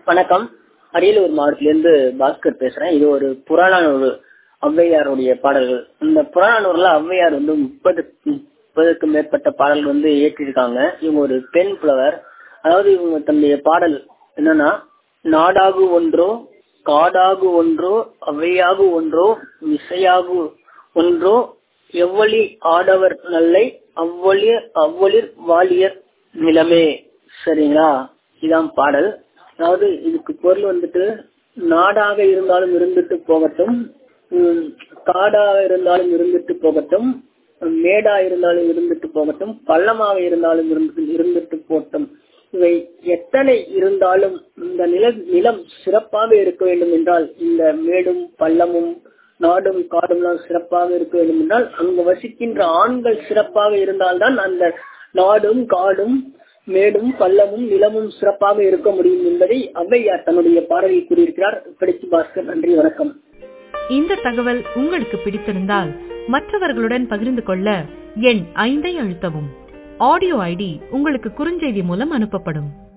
வணக்கம் அரியலூர் மாவட்டத்திலிருந்து பாஸ்கர் பேசுறேன் இது ஒரு புராண நூல் ஔவையாருடைய பாடல்கள் இந்த புராண நூல்ல ஔவையார் வந்து முப்பது முப்பதுக்கும் மேற்பட்ட பாடல்கள் வந்து இயற்றியிருக்காங்க இவங்க ஒரு பெண் புலவர் அதாவது இவங்க தன்னுடைய பாடல் என்னன்னா நாடாகு ஒன்றோ காடாகு ஒன்றோ அவையாகு ஒன்றோ விசையாகு ஒன்றோ எவ்வளி ஆடவர் நல்லை அவ்வளிர் அவ்வளிர் வாலியர் நிலமே சரிங்களா இதான் பாடல் அதாவது இதுக்கு பொருள் வந்துட்டு நாடாக இருந்தாலும் இருந்துட்டு போகட்டும் உம், காடாக இருந்தாலும் இருந்துட்டு போகட்டும் மேடா இருந்தாலும் இருந்துட்டு போகட்டும் பள்ளமாக இருந்தாலும் இருந்து இருந்துட்டு போகட்டும் இவை எத்தனை இருந்தாலும் இந்த நில நிலம் சிறப்பாக இருக்க வேண்டும் என்றால் இந்த மேடும் பள்ளமும் நாடும் காடும்லாம் சிறப்பாக இருக்க வேண்டும் என்றால் அங்கு வசிக்கின்ற ஆண்கள் சிறப்பாக இருந்தால்தான் அந்த நாடும் காடும் மேடும் பள்ளமும் நிலமும் சிறப்பாக இருக்க முடியும் என்பதை ஔவையார் தன்னுடைய பாடலில் கூறியிருக்கிறார் படிச்சு பாஸ்கர் நன்றி வணக்கம் இந்த தகவல் உங்களுக்கு பிடித்திருந்தால் மற்றவர்களுடன் பகிர்ந்து கொள்ள எண் ஐந்தை அழுத்தவும் ஆடியோ ஐடி உங்களுக்கு குறுஞ்செய்தி மூலம் அனுப்பப்படும்